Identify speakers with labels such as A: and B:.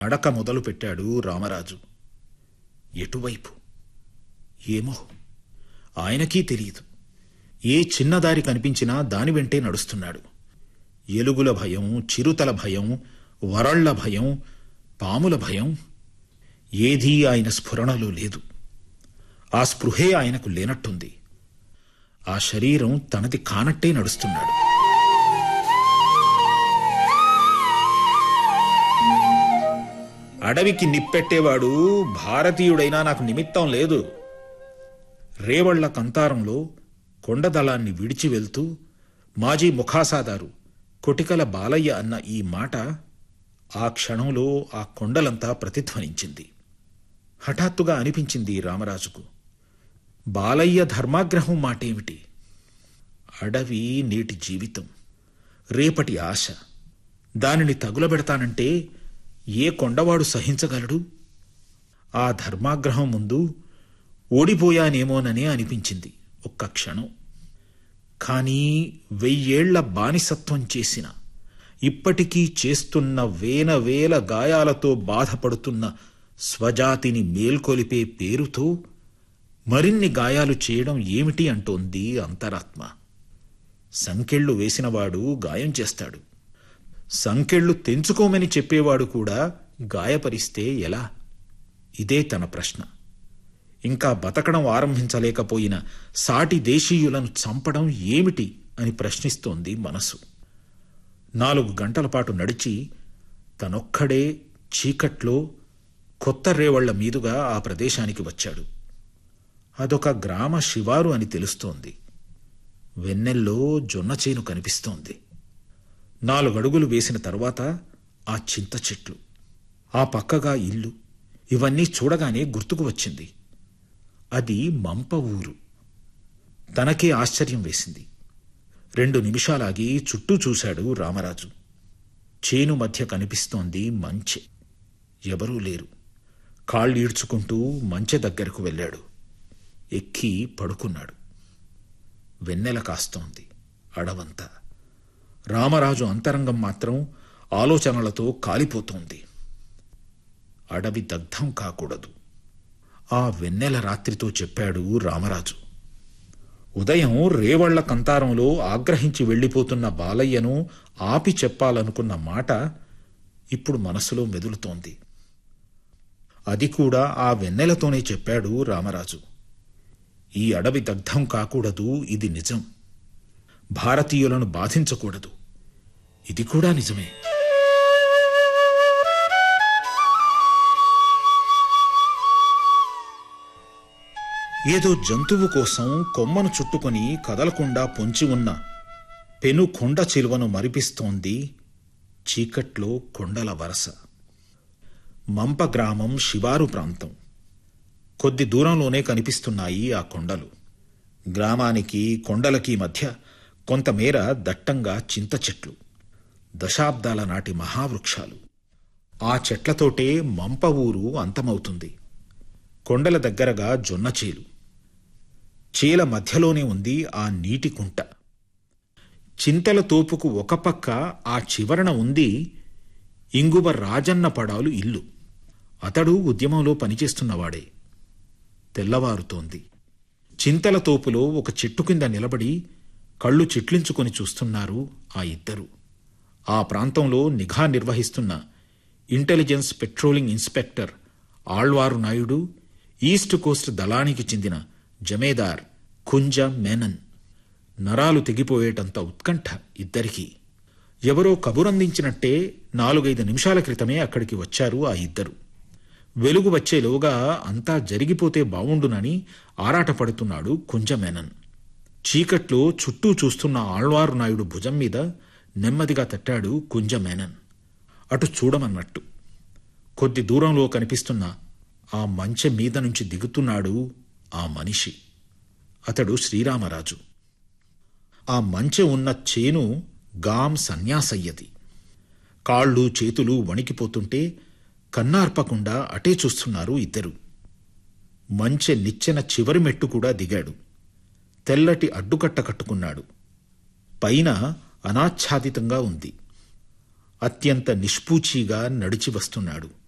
A: నడక మొదలుపెట్టాడు రామరాజు ఎటువైపు ఏమో ఆయనకీ తెలియదు ఏ చిన్నదారి కనిపించినా దాని వెంటే నడుస్తున్నాడు ఎలుగుల భయం చిరుతల భయం వరళ్ల భయం పాముల భయం ఏదీ ఆయన స్ఫురణలో లేదు ఆ స్పృహే ఆయనకు లేనట్టుంది ఆ శరీరం తనది కానట్టే నడుస్తున్నాడు అడవికి నిప్పెట్టేవాడు భారతీయుడైనా నాకు నిమిత్తం లేదు రేవళ్ల కంతారంలో కొండదళాన్ని విడిచి వెళ్తూ మాజీ ముఖాసాదారు కొటికల బాలయ్య అన్న ఈ మాట ఆ క్షణంలో ఆ కొండలంతా ప్రతిధ్వనించింది హఠాత్తుగా అనిపించింది రామరాజుకు బాలయ్య ధర్మాగ్రహం మాటేమిటి అడవి నేటి జీవితం రేపటి ఆశ దానిని తగులబెడతానంటే ఏ కొండవాడు సహించగలడు ఆ ధర్మాగ్రహం ముందు ఓడిపోయానేమోననే అనిపించింది ఒక్క క్షణం కానీ వెయ్యేళ్ల బానిసత్వం చేసిన ఇప్పటికీ చేస్తున్న వేల వేల గాయాలతో బాధపడుతున్న స్వజాతిని మేల్కొలిపే పేరుతో మరిన్ని గాయాలు చేయడం ఏమిటి అంటోంది అంతరాత్మ సంకెళ్ళు వేసినవాడు గాయం చేస్తాడు సంకెళ్ళు తెంచుకోమని చెప్పేవాడు కూడా గాయపరిస్తే ఎలా ఇదే తన ప్రశ్న ఇంకా బతకడం ఆరంభించలేకపోయిన సాటి దేశీయులను చంపడం ఏమిటి అని ప్రశ్నిస్తోంది మనసు నాలుగు గంటల పాటు నడిచి తనొక్కడే చీకట్లో కొత్త రేవళ్ల మీదుగా ఆ ప్రదేశానికి వచ్చాడు అదొక గ్రామ శివారు అని తెలుస్తోంది వెన్నెల్లో జొన్న చేను కనిపిస్తోంది నాలుగడుగులు వేసిన తర్వాత ఆ చింత చెట్లు ఆ పక్కగా ఇల్లు ఇవన్నీ చూడగానే గుర్తుకు వచ్చింది అది మంప ఊరు తనకే ఆశ్చర్యం వేసింది రెండు నిమిషాలాగి చుట్టూ చూశాడు రామరాజు చేను మధ్య కనిపిస్తోంది మంచె ఎవరూ లేరు కాళ్ళు ఈడ్చుకుంటూ మంచె దగ్గరకు వెళ్ళాడు ఎక్కి పడుకున్నాడు వెన్నెల కాస్తోంది అడవంతా రామరాజు అంతరంగం మాత్రం ఆలోచనలతో కాలిపోతోంది అడవి దగ్ధం కాకూడదు ఆ వెన్నెల రాత్రితో చెప్పాడు రామరాజు ఉదయం రేవళ్ల కంతారంలో ఆగ్రహించి వెళ్ళిపోతున్న బాలయ్యను ఆపి చెప్పాలనుకున్న మాట ఇప్పుడు మనసులో మెదులుతోంది అది కూడా ఆ వెన్నెలతోనే చెప్పాడు రామరాజు ఈ అడవి దగ్ధం కాకూడదు ఇది నిజం భారతీయులను బాధించకూడదు ఇది కూడా నిజమే ఏదో జంతువు కోసం కొమ్మను చుట్టుకొని కదలకుండా పొంచి ఉన్న పెను కొండ చిలువను మరిపిస్తోంది చీకట్లో కొండల వరస మంప గ్రామం శివారు ప్రాంతం కొద్ది దూరంలోనే కనిపిస్తున్నాయి ఆ కొండలు గ్రామానికి కొండలకి మధ్య కొంతమేర దట్టంగా చింత చెట్లు దశాబ్దాల నాటి మహావృక్షాలు ఆ చెట్లతోటే మంప ఊరు అంతమవుతుంది కొండల దగ్గరగా జొన్న చేలు చేల మధ్యలోనే ఉంది ఆ నీటి కుంట చింతల తోపుకు ఒక పక్క ఆ చివరన ఉంది ఇంగువ రాజన్న పడాలు ఇల్లు అతడు ఉద్యమంలో పనిచేస్తున్నవాడే తెల్లవారుతోంది చింతల తోపులో ఒక చెట్టు కింద నిలబడి కళ్ళు చిట్లించుకొని చూస్తున్నారు ఆ ఇద్దరు ఆ ప్రాంతంలో నిఘా నిర్వహిస్తున్న intelligence patrolling inspector Alwar Naidu east coast దళానికి చెందిన జమేదార్ కుంజ మేనన్ నరాలు తెగిపోయేటంత ఉత్కంఠ ఇద్దరికీ ఎవరో కబురందించినట్టే నాలుగైదు నిమిషాల క్రితమే అక్కడికి వచ్చారు ఆ ఇద్దరు వెలుగు వచ్చేలోగా అంతా జరిగిపోతే బావుండునని ఆరాటపడుతున్నాడు కుంజమేనన్ చీకట్లో చుట్టూ చూస్తున్న ఆళ్వారు నాయుడు భుజం మీద నెమ్మదిగా తట్టాడు కుంజమేనన్ అటు చూడమన్నట్టు కొద్ది దూరంలో కనిపిస్తున్న ఆ మంచె మీద నుంచి దిగుతున్నాడు ఆ మనిషి అతడు శ్రీరామరాజు ఆ మంచె ఉన్న చేను గాం సన్యాసయ్యది కాళ్ళు చేతులు వణికిపోతుంటే కన్నార్పకుండా అటే చూస్తున్నారు ఇద్దరు మంచె నిచ్చెన చివరి మెట్టు కూడా దిగాడు తెల్లటి అడ్డుకట్ట కట్టుకున్నాడు పైన అనాచ్ఛాదితంగా ఉంది అత్యంత నిష్పూచీగా నడిచి వస్తున్నాడు